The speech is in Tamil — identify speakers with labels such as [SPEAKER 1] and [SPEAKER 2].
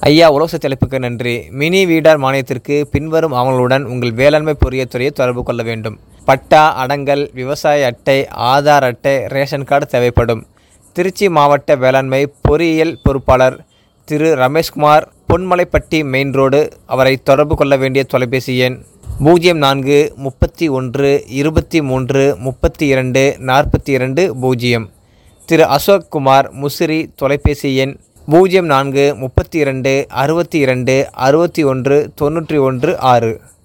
[SPEAKER 1] ஐயா உலோச தலைப்புக்கு நன்றி மினி வீடார் மானியத்திற்கு பின்வரும் ஆவணங்களுடன் உங்கள் வேளாண்மை பொறியியல் துறையை தொடர்பு கொள்ள வேண்டும் பட்டா அடங்கல் விவசாய அட்டை ஆதார் அட்டை ரேஷன் கார்டு தேவைப்படும் திருச்சி மாவட்ட வேளாண்மை பொறியியல் பொறுப்பாளர் திரு ரமேஷ்குமார் பொன்மலைப்பட்டி மெயின் ரோடு அவரை தொடர்பு கொள்ள வேண்டிய தொலைபேசி எண் பூஜ்ஜியம் நான்கு முப்பத்தி ஒன்று இருபத்தி மூன்று முப்பத்தி இரண்டு நாற்பத்தி இரண்டு பூஜ்ஜியம் திரு அசோக் குமார் முசிறி தொலைபேசி எண் பூஜ்ஜியம் நான்கு முப்பத்தி இரண்டு அறுபத்தி இரண்டு அறுபத்தி ஒன்று தொண்ணூற்றி ஒன்று ஆறு